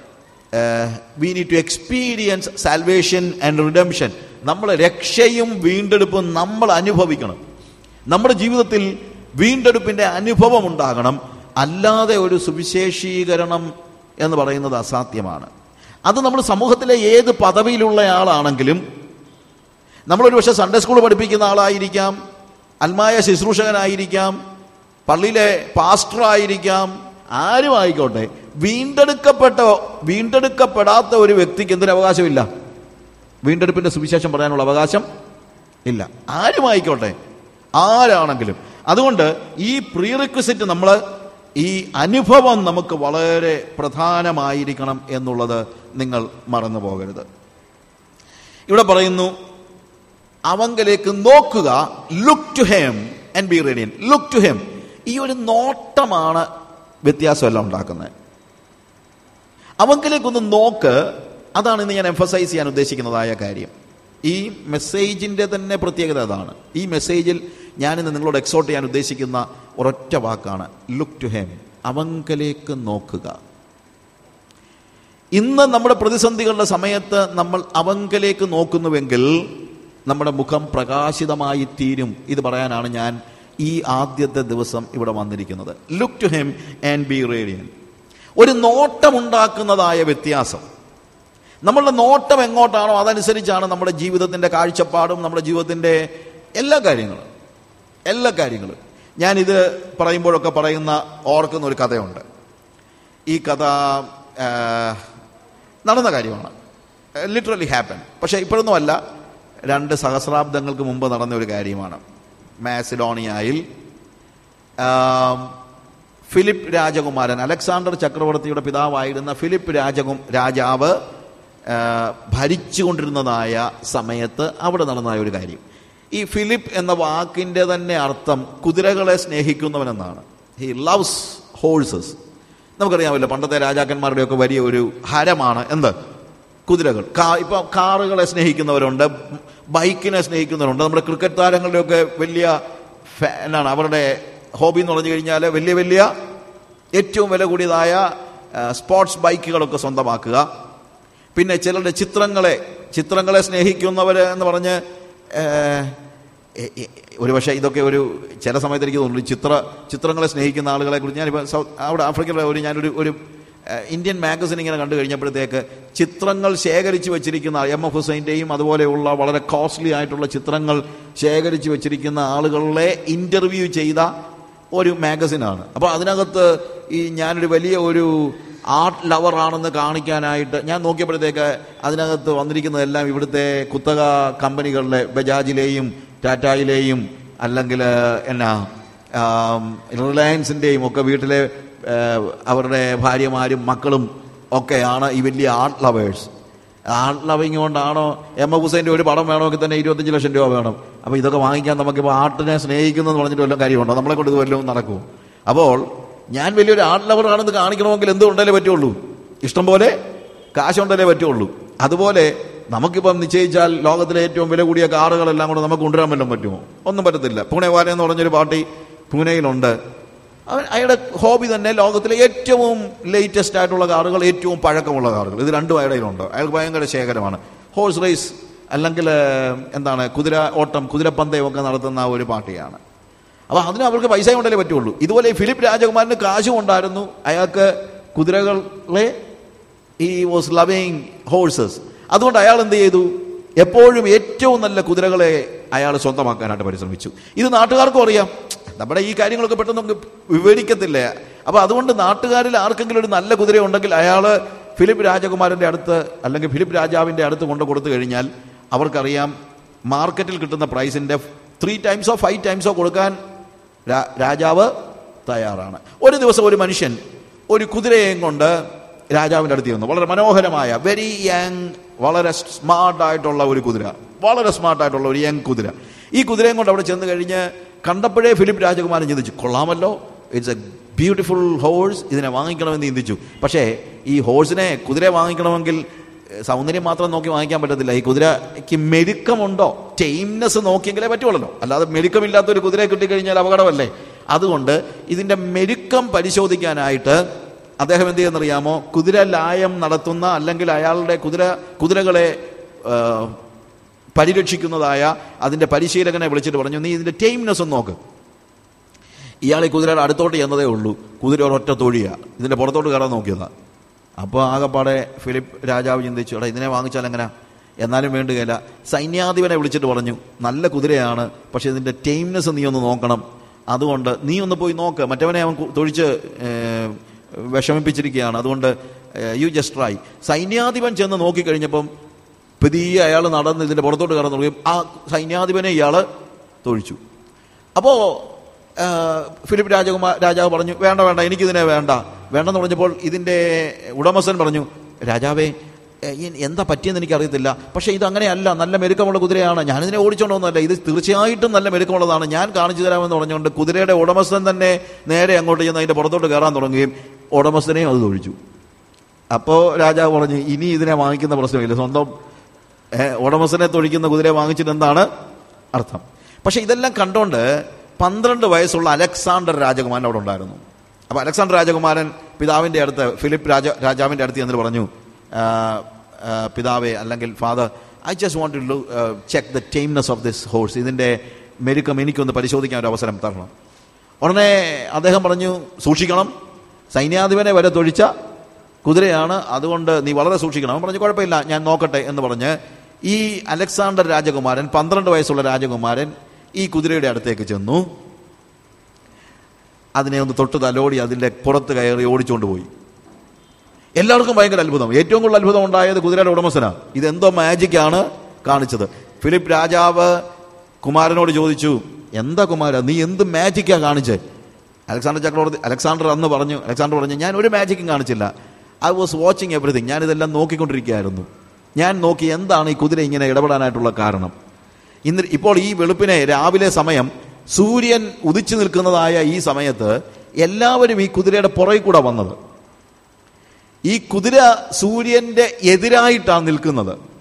we need to experience salvation and redemption നമ്മൾ രക്ഷയും വീണ്ടെടുപ്പും നമ്മൾ അനുഭവിക്കണം നമ്മുടെ ജീവിതത്തിൽ വീണ്ടെടുപ്പിന്റെ അനുഭവം ഉണ്ടാകണം അല്ലാതെ ഒരു സുവിശേഷീകരണം എന്ന് പറയുന്നത് അസാധ്യമാണ് അത് നമ്മൾ സമൂഹത്തിലെ ഏത് പദവിയിലുള്ള ആളാണെങ്കിലും നമ്മളൊരു പക്ഷേ സൺഡേ സ്കൂൾ പഠിപ്പിക്കുന്ന ആളായിരിക്കാം അൽമായ ശുശ്രൂഷകനായിരിക്കാം പള്ളിയിലെ പാസ്റ്റർ ആയിരിക്കാം ആരും ആയിക്കോട്ടെ വീണ്ടെടുക്കപ്പെട്ട വീണ്ടെടുക്കപ്പെടാത്ത ഒരു വ്യക്തിക്ക് എന്തൊരു അവകാശമില്ല വീണ്ടെടുപ്പിന്റെ സുവിശേഷം പറയാനുള്ള അവകാശം ഇല്ല ആരും ആയിക്കോട്ടെ ആരാണെങ്കിലും അതുകൊണ്ട് ഈ പ്രീ റിക്വസിറ്റ് നമ്മൾ ഈ അനുഭവം നമുക്ക് വളരെ പ്രധാനമായിരിക്കണം എന്നുള്ളത് നിങ്ങൾ മറന്നു പോകരുത് ഇവിടെ പറയുന്നു അവങ്കലേക്ക് നോക്കുക look to him and be radiant look to him ഈ ഒരു നോട്ടമാണ് വ്യത്യാസമെല്ലാം ഉണ്ടാക്കുന്നത് അവങ്കിലേക്കൊന്ന് നോക്ക് അതാണ് ഇന്ന് ഞാൻ എംഫസൈസ് ചെയ്യാൻ ഉദ്ദേശിക്കുന്നതായ കാര്യം ഈ മെസ്സേജിന്റെ തന്നെ പ്രത്യേകത അതാണ് ഈ മെസ്സേജിൽ ഞാനിന്ന് നിങ്ങളോട് എക്സോട്ട് ചെയ്യാൻ ഉദ്ദേശിക്കുന്ന ഒരൊറ്റ വാക്കാണ് ലുക്ക് ടു ഹെം അവങ്കലേക്ക് നോക്കുക ഇന്ന് നമ്മുടെ പ്രതിസന്ധികളുടെ സമയത്ത് നമ്മൾ അവങ്കലേക്ക് നോക്കുന്നുവെങ്കിൽ നമ്മുടെ മുഖം പ്രകാശിതമായി തീരും ഇത് പറയാനാണ് ഞാൻ ഈ ആദ്യത്തെ ദിവസം ഇവിടെ വന്നിരിക്കുന്നത് look to him and be radiant ഒരു നോട്ടമുണ്ടാക്കുന്നതായ വ്യത്യാസം നമ്മളുടെ നോട്ടം എങ്ങോട്ടാണോ അതനുസരിച്ചാണ് നമ്മുടെ ജീവിതത്തിന്റെ കാഴ്ചപ്പാടും നമ്മുടെ ജീവിതത്തിന്റെ എല്ലാ കാര്യങ്ങളും എല്ലാ കാര്യങ്ങളും ഞാനിത് പറയുമ്പോഴൊക്കെ പറയുന്ന ഓർക്കുന്ന ഒരു കഥയുണ്ട് ഈ കഥ ആ, നടന്ന കാര്യമാണ് ലിറ്ററലി ഹാപ്പൻ പക്ഷെ ഇപ്പോഴൊന്നും അല്ല രണ്ട് സഹസ്രാബ്ദങ്ങൾക്ക് മുമ്പ് നടന്ന ഒരു കാര്യമാണ് മാസിഡോണിയയിൽ ആം, ഫിലിപ്പ് രാജകുമാരൻ അലക്സാണ്ടർ ചക്രവർത്തിയുടെ പിതാവായിരുന്ന ഫിലിപ്പ് രാജകു രാജാവ് ആ, ഭരിച്ചുകൊണ്ടിരുന്നതായ സമയത്ത് അവിടെ നടന്നതായ ഒരു കാര്യം ഈ ഫിലിപ്പ് എന്ന വാക്കിന്റെ തന്നെ അർത്ഥം കുതിരകളെ സ്നേഹിക്കുന്നവനെന്നാണ് ഹി ലവ്സ് ഹോഴ്സസ് നമുക്കറിയാമല്ലോ പണ്ടത്തെ രാജാക്കന്മാരുടെയൊക്കെ വലിയ ഒരു ഹരമാണ് എന്ത് കുതിരകൾ കാ ഇപ്പൊ കാറുകളെ സ്നേഹിക്കുന്നവരുണ്ട് ബൈക്കിനെ സ്നേഹിക്കുന്നവരുണ്ട് നമ്മുടെ ക്രിക്കറ്റ് താരങ്ങളുടെയൊക്കെ വലിയ ഫാ- എന്നാണ് അവരുടെ ഹോബി എന്ന് പറഞ്ഞു കഴിഞ്ഞാൽ വലിയ വലിയ ഏറ്റവും വില കൂടിയതായ ആ, സ്പോർട്സ് ബൈക്കുകളൊക്കെ സ്വന്തമാക്കുക പിന്നെ ചിലരുടെ ചിത്രങ്ങളെ ചിത്രങ്ങളെ സ്നേഹിക്കുന്നവർ എന്ന് പറഞ്ഞ് ഏഹ്, എ- എ- ഒരു പക്ഷേ ഇതൊക്കെ ഒരു ചില സമയത്ത് എനിക്ക് തോന്നുന്നു ചിത്ര ചിത്രങ്ങളെ സ്നേഹിക്കുന്ന ആളുകളെ കുറിച്ച് ഞാനിപ്പോൾ സൗത്ത് അവിടെ ആഫ്രിക്കയിലെ ഒരു ഞാനൊരു ഒരു ഏഹ്, ഇന്ത്യൻ മാഗസിൻ ഇങ്ങനെ കണ്ടു കഴിഞ്ഞപ്പോഴത്തേക്ക് ചിത്രങ്ങൾ ശേഖരിച്ചു വെച്ചിരിക്കുന്ന എം എഫ് ഹുസൈൻ്റെയും അതുപോലെയുള്ള വളരെ കോസ്റ്റ്ലി ആയിട്ടുള്ള ചിത്രങ്ങൾ ശേഖരിച്ചു വെച്ചിരിക്കുന്ന ആളുകളെ ഇൻ്റർവ്യൂ ചെയ്ത ഒരു മാഗസിനാണ് അപ്പോൾ അതിനകത്ത് ഈ ഞാനൊരു വലിയ ഒരു ആർട്ട് ലവർ ആണെന്ന് കാണിക്കാനായിട്ട് ഞാൻ നോക്കിയപ്പോഴത്തേക്ക് അതിനകത്ത് വന്നിരിക്കുന്നതെല്ലാം ഇവിടുത്തെ കുത്തക കമ്പനികളിലെ ബജാജിലെയും ടാറ്റായിലെയും അല്ലെങ്കിൽ എന്നാ ആം, റിലയൻസിൻ്റെയും ഒക്കെ വീട്ടിലെ ആ, അവരുടെ ഭാര്യമാരും മക്കളും ഒക്കെയാണ് ഈ വലിയ ആർട്ട് ലവേഴ്സ് ആർട്ട് ലവിങ് കൊണ്ടാണോ എം എ ഹുസൈൻ്റെ ഒരു പടം വേണമെങ്കിൽ തന്നെ ഇരുപത്തഞ്ച് ലക്ഷം രൂപ വേണം അപ്പോൾ ഇതൊക്കെ വാങ്ങിക്കാൻ നമുക്കിപ്പോൾ ആർട്ടിനെ സ്നേഹിക്കുന്നു എന്ന് പറഞ്ഞിട്ട് വല്ലതും കാര്യമുണ്ടോ നമ്മളെ കൊണ്ട് ഇത് വല്ലതും നടക്കും അപ്പോൾ ഞാൻ വലിയൊരു ആർട്ട് ലവർ ആണെന്ന് കാണിക്കണമെങ്കിൽ എന്തുകൊണ്ടല്ലേ പറ്റുള്ളൂ ഇഷ്ടം പോലെ കാശുണ്ടല്ലേ പറ്റുള്ളൂ അതുപോലെ നമുക്കിപ്പം നിശ്ചയിച്ചാൽ ലോകത്തിലെ ഏറ്റവും വില കൂടിയ കാറുകളെല്ലാം കൂടെ നമുക്ക് കൊണ്ടുവരാൻ വല്ലതും പറ്റുമോ ഒന്നും പറ്റത്തില്ല പൂനെ വാല എന്ന് പറഞ്ഞൊരു പാർട്ടി പൂനെയിലുണ്ട് അവൻ അയാളുടെ ഹോബി തന്നെ ലോകത്തിലെ ഏറ്റവും ലേറ്റസ്റ്റ് ആയിട്ടുള്ള കാറുകൾ ഏറ്റവും പഴക്കമുള്ള കാറുകൾ ഇത് രണ്ടും അയാളുടെ കയ്യിലുണ്ട് അയാൾക്ക് ഭയങ്കര ശേഖരമാണ് ഹോഴ്സ് റേസ് അല്ലെങ്കിൽ ഏഹ്, എന്താണ് കുതിര ഓട്ടം കുതിരപ്പന്തയം ഒക്കെ നടത്തുന്ന ഒരു പാർട്ടിയാണ് അപ്പോൾ അതിന് അവർക്ക് പൈസ കൊണ്ടല്ലേ പറ്റുള്ളൂ ഇതുപോലെ ഈ ഫിലിപ്പ് രാജകുമാരന് കാശും ഉണ്ടായിരുന്നു അയാൾക്ക് കുതിരകളെ ഈ വാസ് ലവിങ് ഹോഴ്സസ് അതുകൊണ്ട് അയാൾ എന്ത് ചെയ്തു എപ്പോഴും ഏറ്റവും നല്ല കുതിരകളെ അയാൾ സ്വന്തമാക്കാനായിട്ട് പരിശ്രമിച്ചു ഇത് നാട്ടുകാർക്കും അറിയാം നമ്മുടെ ഈ കാര്യങ്ങളൊക്കെ പെട്ടെന്ന് നമുക്ക് വിവരിക്കത്തില്ല അപ്പൊ അതുകൊണ്ട് നാട്ടുകാരിൽ ആർക്കെങ്കിലും ഒരു നല്ല കുതിര ഉണ്ടെങ്കിൽ അയാൾ ഫിലിപ്പ് രാജകുമാരന്റെ അടുത്ത് അല്ലെങ്കിൽ ഫിലിപ്പ് രാജാവിന്റെ അടുത്ത് കൊണ്ട് കൊടുത്തു കഴിഞ്ഞാൽ അവർക്കറിയാം മാർക്കറ്റിൽ കിട്ടുന്ന പ്രൈസിന്റെ ത്രീ ടൈംസോ ഫൈവ് ടൈംസോ കൊടുക്കാൻ രാ- രാജാവ് തയ്യാറാണ് ഒരു ദിവസം ഒരു മനുഷ്യൻ ഒരു കുതിരയെയും കൊണ്ട് രാജാവിൻ്റെ അടുത്ത് ചെന്നു വളരെ മനോഹരമായ വെരി യങ് വളരെ സ്മാർട്ട് ആയിട്ടുള്ള ഒരു കുതിര വളരെ സ്മാർട്ട് ആയിട്ടുള്ള ഒരു യങ് കുതിര ഈ കുതിരയും കൊണ്ട് അവിടെ ചെന്ന് കഴിഞ്ഞ് കണ്ടപ്പോഴേ ഫിലിപ്പ് രാജകുമാരൻ ചിന്തിച്ചു കൊള്ളാമല്ലോ ഇറ്റ്സ് എ ബ്യൂട്ടിഫുൾ ഹോഴ്സ് ഇതിനെ വാങ്ങിക്കണമെന്ന് ചിന്തിച്ചു പക്ഷേ ഈ ഹോഴ്സിനെ കുതിരയെ വാങ്ങിക്കണമെങ്കിൽ ഏഹ്, സൗന്ദര്യം മാത്രം നോക്കി വാങ്ങിക്കാൻ പറ്റത്തില്ല ഈ കുതിരയ്ക്ക് മെരുക്കമുണ്ടോ ടൈംനെസ് നോക്കിയെങ്കിലേ പറ്റുള്ളൂ അല്ലാതെ മെരുക്കമില്ലാത്ത ഒരു കുതിരയെ കിട്ടിക്കഴിഞ്ഞാൽ അപകടമല്ലേ അതുകൊണ്ട് ഇതിന്റെ മെരുക്കം പരിശോധിക്കാനായിട്ട് അദ്ദേഹം എന്ത് ചെയ്യുന്നറിയാമോ കുതിര ലായം നടത്തുന്ന അല്ലെങ്കിൽ അയാളുടെ കുതിര കുതിരകളെ ആ, പരിരക്ഷിക്കുന്നതായ അതിന്റെ പരിശീലകനെ വിളിച്ചിട്ട് പറഞ്ഞു നീ ഇതിന്റെ ടൈംനെസ് ഒന്ന് നോക്ക് ഇയാൾ ഈ കുതിരയുടെ അടുത്തോട്ട് ചെന്നതേ ഉള്ളൂ കുതിര ഒരൊറ്റ തൊഴിയ ഇതിന്റെ പുറത്തോട്ട് കയറാൻ നോക്കിയതാ അപ്പോൾ ആകെപ്പാടെ ഫിലിപ്പ് രാജാവ് ചിന്തിച്ചു എടാ ഇതിനെ വാങ്ങിച്ചാൽ എങ്ങനെ എന്നാലും വേണ്ടുകയില്ല സൈന്യാധിപനെ വിളിച്ചിട്ട് പറഞ്ഞു നല്ല കുതിരയാണ് പക്ഷെ ഇതിന്റെ ടൈംനെസ് നീ ഒന്ന് നോക്കണം അതുകൊണ്ട് നീ ഒന്ന് പോയി നോക്ക് മറ്റവനെ അവൻ കു- തൊഴിച്ച് ഏഹ്, വിഷമിപ്പിച്ചിരിക്കുകയാണ് അതുകൊണ്ട് യു ജസ്റ്റ് ട്രൈ സൈന്യാധിപൻ ചെന്ന് നോക്കിക്കഴിഞ്ഞപ്പം പതിയെ അയാൾ നടന്ന് ഇതിന്റെ പുറത്തോട്ട് കയറാൻ തുടങ്ങി ആ സൈന്യാധിപനെ ഇയാൾ തൊഴിച്ചു അപ്പോ ആ, ഫിലിപ്പ് രാജകുമാർ രാജാവ് പറഞ്ഞു വേണ്ട വേണ്ട എനിക്കിതിനെ വേണ്ട വേണ്ടെന്ന് പറഞ്ഞപ്പോൾ ഇതിന്റെ ഉടമസ്ഥൻ പറഞ്ഞു രാജാവേ എ, ഈ- എന്താ പറ്റിയെന്ന് എനിക്കറിയത്തില്ല പക്ഷേ ഇത് അങ്ങനെയല്ല നല്ല മെരുക്കമുള്ള കുതിരയാണ് ഞാനിതിനെ ഓടിച്ചോണ്ടൊന്നുമല്ല ഇത് തീർച്ചയായിട്ടും നല്ല മെരുക്കമുള്ളതാണ് ഞാൻ കാണിച്ചു തരാമെന്ന് പറഞ്ഞുകൊണ്ട് കുതിരയുടെ ഉടമസ്ഥൻ തന്നെ നേരെ അങ്ങോട്ട് ചെന്ന് അതിന്റെ പുറത്തോട്ട് കയറാൻ തുടങ്ങുകയും ഉടമസ്ഥനെയും അത് തൊഴിച്ചു അപ്പോൾ രാജാവ് പറഞ്ഞു ഇനി ഇതിനെ വാങ്ങിക്കുന്ന പ്രശ്നമില്ല സ്വന്തം ഏ, ഉടമസ്ഥനെ തൊഴിക്കുന്ന കുതിരയെ വാങ്ങിച്ചിട്ട് എന്താണ് അർത്ഥം പക്ഷെ ഇതെല്ലാം കണ്ടോണ്ട് പന്ത്രണ്ട് വയസ്സുള്ള അലക്സാണ്ടർ രാജകുമാരൻ അവിടെ ഉണ്ടായിരുന്നു അപ്പൊ അലക്സാണ്ടർ രാജകുമാരൻ പിതാവിന്റെ അടുത്ത് ഫിലിപ്പ് രാജ രാജാവിന്റെ അടുത്ത് എന്നിട്ട് പറഞ്ഞു ആ, ആ, പിതാവേ അല്ലെങ്കിൽ father I just want to check the tameness of this horse ഇതിന്റെ മെരുക്കം എനിക്കൊന്ന് പരിശോധിക്കാൻ ഒരു അവസരം തരണം ഉടനെ അദ്ദേഹം പറഞ്ഞു സൂക്ഷിക്കണം സൈന്യാധിപനെ വരെ തൊഴിച്ച കുതിരയാണ് അതുകൊണ്ട് നീ വളരെ സൂക്ഷിക്കണം അവൻ പറഞ്ഞു കുഴപ്പമില്ല ഞാൻ നോക്കട്ടെ എന്ന് പറഞ്ഞ് ഈ അലക്സാണ്ടർ രാജകുമാരൻ പന്ത്രണ്ട് വയസ്സുള്ള രാജകുമാരൻ ഈ കുതിരയുടെ അടുത്തേക്ക് ചെന്നു അതിനെ ഒന്ന് തൊട്ട് തലോടി അതിന്റെ പുറത്ത് കയറി ഓടിച്ചുകൊണ്ട് പോയി എല്ലാവർക്കും ഭയങ്കര അത്ഭുതം ഏറ്റവും കൂടുതൽ അത്ഭുതം ഉണ്ടായത് കുതിരയുടെ ഉടമസ്ഥനാ ഇതെന്തോ മാജിക്കാണ് കാണിച്ചത് ഫിലിപ്പ് രാജാവ് കുമാരനോട് ചോദിച്ചു എന്താ കുമാര നീ എന്ത് മാജിക്കാ കാണിച്ചേ അലക്സാണ്ടർ ചക്രവർത്തി അലക്സാണ്ടർ അന്ന് പറഞ്ഞു അലക്സാണ്ടർ പറഞ്ഞു ഞാൻ ഒരു മാജിക്കും കാണിച്ചില്ല ഐ വാസ് വാച്ചിങ് എവറിഥിങ് ഞാൻ ഇതെല്ലാം നോക്കിക്കൊണ്ടിരിക്കുകയായിരുന്നു ഞാൻ നോക്കി എന്താണ് ഈ കുതിര ഇങ്ങനെ ഇടപെടാനായിട്ടുള്ള കാരണം ഇന്ന് ഇപ്പോൾ ഈ വെളുപ്പിനെ രാവിലെ സമയം സൂര്യൻ ഉദിച്ചു നിൽക്കുന്നതായ ഈ സമയത്ത് എല്ലാവരും ഈ കുതിരയുടെ പുറകിൽ കൂടെ വന്നത് ഈ കുതിര സൂര്യന്റെ എതിരായിട്ടാണ് നിൽക്കുന്നത്